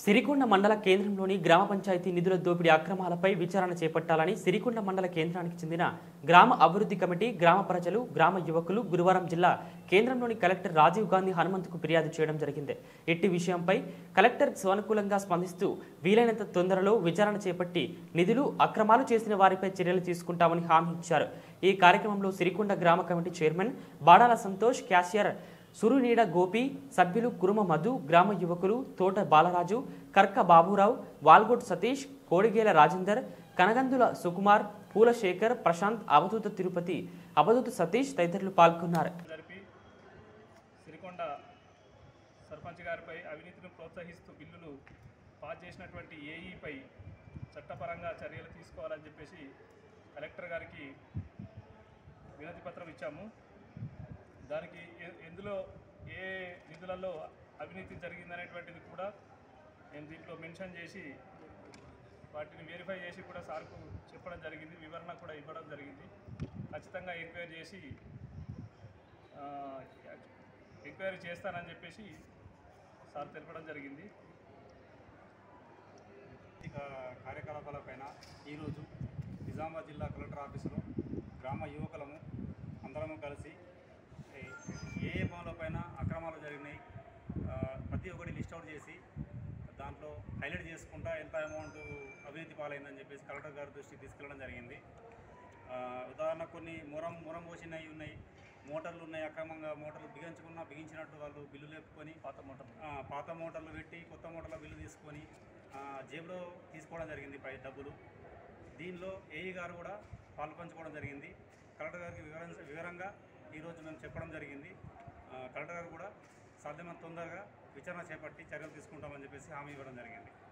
సిరికొండ మండల కేంద్రంలోని గ్రామ పంచాయతీ నిధుల దోపిడీ అక్రమాలపై విచారణ చేపట్టాలని సిరికొండ మండల కేంద్రానికి చెందిన గ్రామ అభివృద్ధి కమిటీ గ్రామ ప్రజలు గ్రామ యువకులు గురువారం జిల్లా కేంద్రంలోని కలెక్టర్ రాజీవ్ గాంధీ హనుమంతుకు ఫిర్యాదు చేయడం జరిగింది ఇట్టి విషయంపై కలెక్టర్ సానుకూలంగా స్పందిస్తూ వీలైనంత తొందరలో విచారణ చేపట్టి నిధులు అక్రమాలు చేసిన వారిపై చర్యలు తీసుకుంటామని హామీ ఇచ్చారు ఈ కార్యక్రమంలో సిరికొండ గ్రామ committee chairman Badala Santosh cashier Surunida Gopi సభ్యులు కురుమ మధు గ్రామ యువకులు తోట బాలరాజు కర్క బాబురావు వాల్గోట్ సతీష్ కోడిగేల రాజేందర్ కనగందుల సుకుమార్ పూల శేఖర్ ప్రశాంత్ అవధూత తిరుపతి అవధూత సతీష్ తదితరులు పాల్గొన్నారు జరిపి సిరికొండ సర్పంచ్ గారిపై అవినీతిని ప్రోత్సహిస్తూ బిల్లులు పాస్ చేసినటువంటి ఏఈపై చట్టపరంగా చర్యలు తీసుకోవాలని చెప్పేసి కలెక్టర్ గారికి వినతి పత్రం ఇచ్చాము దానికి ఎ- ఎందులో ఏ నిధులలో అవినీతి జరిగిందనేటువంటిది కూడా నేను దీంట్లో మెన్షన్ చేసి వాటిని వెరిఫై చేసి కూడా సార్కు చెప్పడం జరిగింది వివరణ కూడా ఇవ్వడం జరిగింది ఖచ్చితంగా ఎంక్వైరీ చేసి ఆ, ఎంక్వైరీ చేస్తానని చెప్పేసి సార్ తెలపడం జరిగింది ఆర్థిక కార్యకలాపాలపైన ఈరోజు నిజామాబాద్ జిల్లా కలెక్టర్ ఆఫీసులో గ్రామ యువకులము అందరము కలిసి ఏ- ఏ ఏ పనులపైన అక్రమాలు జరిగినాయి ఆ, ప్రతి ఒక్కటి లిస్ట్ అవుట్ చేసి దాంట్లో హైలైట్ చేసుకుంటా ఎంత అమౌంట్ అవినీతి పాలైందని చెప్పేసి కలెక్టర్ గారి దృష్టికి తీసుకెళ్ళడం జరిగింది ఆ, ఉదాహరణ కొన్ని మురం మురం పోసినవి ఉన్నాయి మోటార్లు ఉన్నాయి అక్రమంగా మోటార్లు బిగించుకున్నా బిగించినట్టు వాళ్ళు బిల్లు లేపుకొని పాత మోటార్ ఆ, పాత మోటార్లు పెట్టి కొత్త మోటార్ల బిల్లు తీసుకొని ఆ, జేబులో తీసుకోవడం జరిగింది పై డబ్బులు దీనిలో ఏఈ గారు కూడా పాలు పంచుకోవడం జరిగింది కలెక్టర్ గారికి వివరం వివరంగా ఈరోజు మేము చెప్పడం జరిగింది ఆ, కలెక్టర్ గారు కూడా సాధ్యమైనంత తొందరగా విచారణ చేపట్టి చర్యలు తీసుకుంటామని చెప్పేసి హామీ ఇవ్వడం జరిగింది